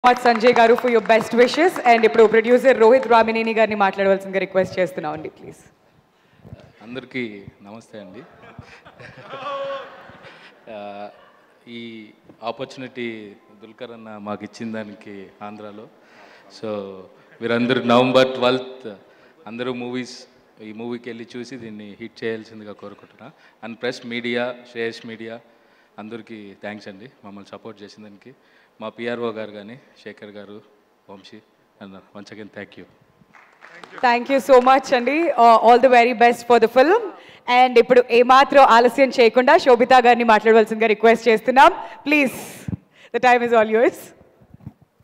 much Sanjay గారు for your best wishes and ఇప్పుడు producer Rohit Ramineni గారిని మాట్లాడవలసిందిగా రిక్వెస్ట్ చేస్తున్నాం అండి ప్లీజ్ అందరికీ నమస్తే అండి ఆ, ఈ ఆపర్చునిటీ దుల్కర్ అన్న మాకు ఇచ్చిన దానికి ఆంధ్రాలో సో మీరందరూ నవంబర్ ట్వెల్త్ అందరూ మూవీస్ ఈ మూవీకి వెళ్ళి చూసి దీన్ని హిట్ చేయాల్సిందిగా కోరుకుంటున్నా and press media Shreyas media అందరికీ థ్యాంక్స్ అండి మమ్మల్ని సపోర్ట్ చేసిన దానికి మా పిఆర్ఓ గారు కానీ శేఖర్ గారు Vamsi and once again thank you thank you so much అండి all the very best for the film and ఇప్పుడు ఏమాత్రం ఆలస్యం చేయకుండా శోభితా గారిని మాట్లాడవలసిందిగా రిక్వెస్ట్ చేస్తున్నాం please the time is all yours